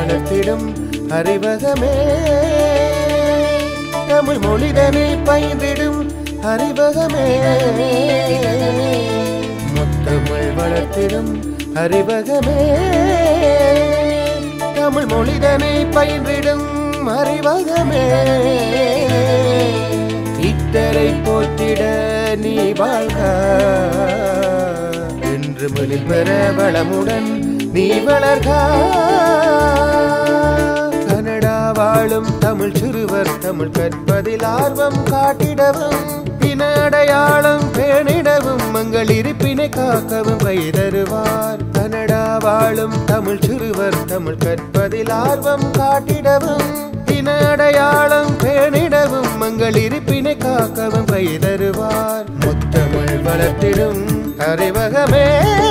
வளர்த்திடும் அறிவகமே தமிழ் மொழிதனை பயின்றிடும் அறிவகமே முத்தமிழ் வளர்த்திடும் அறிவகமே தமிழ் மொழிதனை பயின்றிடும் அறிவகமே இத்தரை போற்றிட நீ வாழ்க என்று மொழில் பெற வளமுடன் நீ வளர்க கனடா வாழும் தமிழ் சிறுவர் தமிழ் கற்பதில் ஆர்வம் காட்டிடவும் இன அடையாளம் பேணிடவும் மங்கள் இருப்பினை காக்கவும் கைதருவார் கனடா வாழும் தமிழ் சிறுவர் தமிழ் கற்பதில் ஆர்வம் காட்டிடவும் இன அடையாளம் பேணிடவும் மங்கள் இருப்பினை காக்கவும் கைதருவார் முத்தமிழ் வளர்த்திடும் அறிவகமே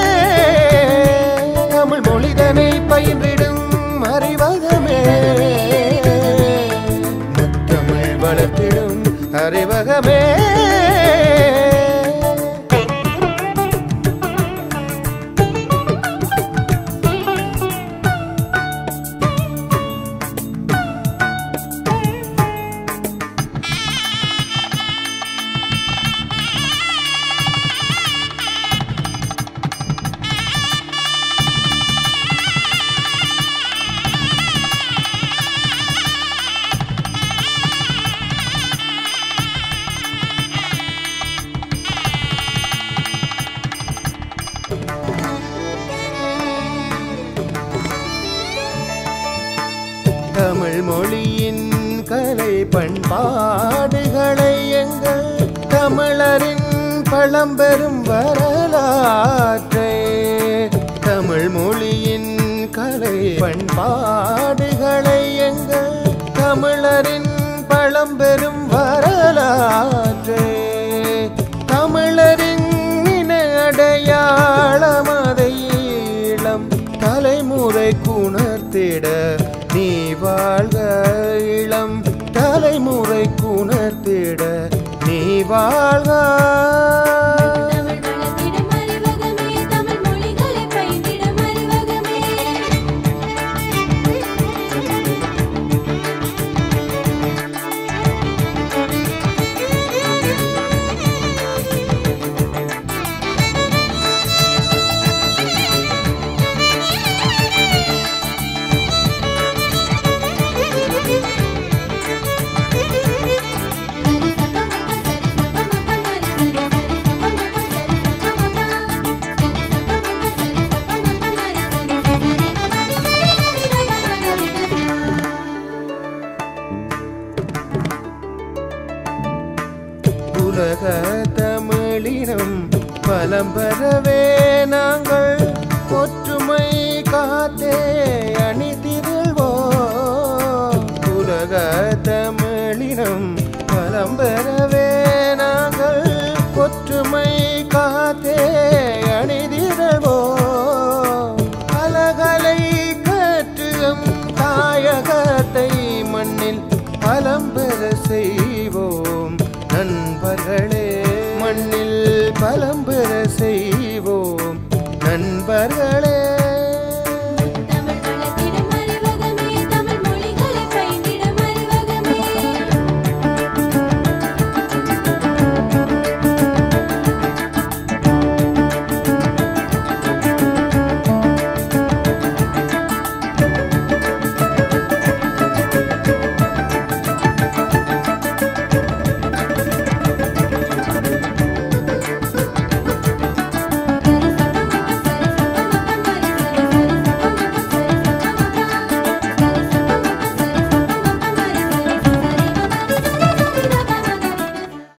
தமிழ் மொழிதனை பயின்றிடும் அறிவகமே முத்தமிழ் வளர்த்திடும் அறிவகமே தமிழ் மொழியின் கலை பண்பாடுகளை எங்கள் தமிழரின் பழம்பெரும் வரலாற்றை தமிழ் மொழியின் கலை பண்பாடுகளை எங்கள் தமிழரின் பழம்பெரும் வரலாற்றை தமிழரின் இன அடையாளம் அதை இளம் தலைமுறை குணர்த்திட நீ வாழ்க இளம் தலைமுறை குணர்த்திட நீ வாழ்க தமிழ் வளர்த்திடும் அறிவகமே தமிழ் மொழிகளை பயின்றிடும் அறிவகமே உலக தமிழினம் பலம் பெறவே நாங்கள் ஒற்றுமை காத்தே அணிதிருள்வோம் உலக தமிழினம் பலம் பெறவே நாங்கள் ஒற்றுமை காத்தே அணிதிருள்வோம் அலகலை கற்றும் தாயகத்தை மண்ணில் பலம் பெற செய்வோம் நண்பர்களே மண்ணில் பலம் பெற செய்வோம் நண்பர்களே